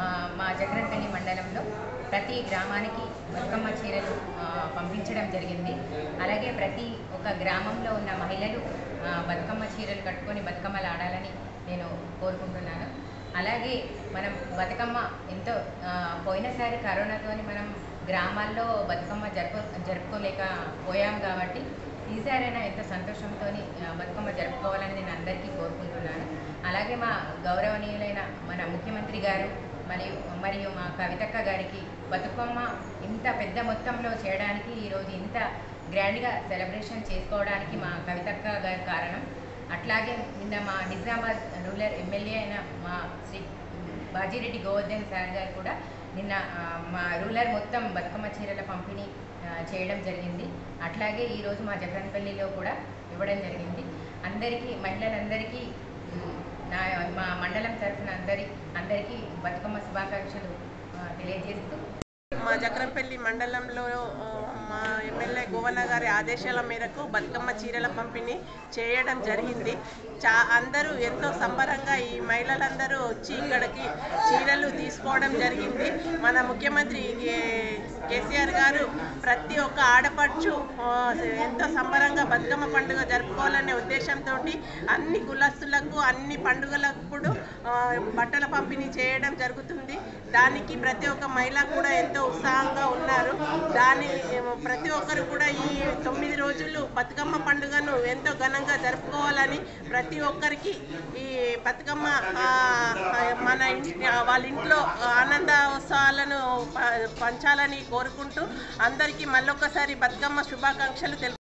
మా జగన్పల్లి మండలంలో ప్రతి గ్రామానికి బతుకమ్మ చీరలు ఆ, పంపించడం జరిగింది అలాగే ప్రతి ఒక గ్రామంలో ఉన్న మహిళలు ఆ, బతుకమ్మ చీరలు కట్టుకొని బతుకమ్మలు ఆడాలని నేను కోరుకుంటున్నాను అలాగే మనం బతుకమ్మ ఎంతో ఆ, పోయినసారి కరోనాతోని మనం గ్రామాల్లో బతుకమ్మ జరుపు జరుపుకోలేక పోయాం కాబట్టి ఈసారైనా ఎంత సంతోషంతో బతుకమ్మ జరుపుకోవాలని నేను అందరికీ కోరుకుంటున్నాను అలాగే మా గౌరవనీయులైన మన ముఖ్యమంత్రి గారు మరియు మరియు మా కవితక్క గారికి బతుకమ్మ ఇంత పెద్ద మొత్తంలో చేయడానికి ఈరోజు ఇంత గ్రాండ్గా సెలబ్రేషన్ చేసుకోవడానికి మా కవితక్క గారి కారణం అట్లాగే నిన్న మా నిజామాబాద్ రూరల్ ఎమ్మెల్యే అయిన మా శ్రీ బాజిరెడ్డి గోవర్ధన్ సార్ గారు కూడా నిన్న ఆ, మా రూరల్ మొత్తం బతుకమ్మ చీరల పంపిణీ ఆ, చేయడం జరిగింది అట్లాగే ఈరోజు మా జగన్పల్లిలో కూడా ఇవ్వడం జరిగింది అందరికీ మహిళలందరికీ ఉమ్, నా మా మండలం తరఫున అందరి అందరికీ బతుకమ్మ శుభాకాంక్షలు ఆ, తెలియజేస్తూ మా జక్రంపల్లి మండలంలో ఆ, మా ఎమ్మెల్యే గోవన్న గారి ఆదేశాల మేరకు బతుకమ్మ చీరల పంపిణీ చేయడం జరిగింది చా అందరూ ఎంతో సంబరంగా ఈ మహిళలందరూ వచ్చి ఇక్కడికి చీరలు తీసుకోవడం జరిగింది మన ముఖ్యమంత్రి కే- కేసీఆర్ గారు ప్రతి ఒక్క ఆడపడుచు ఆ, ఎంతో సంబరంగా బతుకమ్మ పండుగ జరుపుకోవాలనే ఉద్దేశంతో అన్ని కులస్తులకు అన్ని పండుగలప్పుడు ఆ, బట్టల పంపిణీ చేయడం జరుగుతుంది దానికి ప్రతి ఒక్క మహిళ కూడా ఎంతో ఉత్సాహంగా ఉన్నారు దాని ప్రతి ఒక్కరు కూడా ఈ తొమ్మిది రోజులు బతుకమ్మ పండుగను ఎంతో ఘనంగా జరుపుకోవాలని ప్రతి ఒక్కరికి ఈ బతుకమ్మ ఆ, మన ఇంటి వాళ్ళ ఇంట్లో ఆనంద ఉత్సవాలను ప- పంచాలని కోరుకుంటూ అందరికీ మళ్ళొకసారి బతుకమ్మ శుభాకాంక్షలు తెలుపు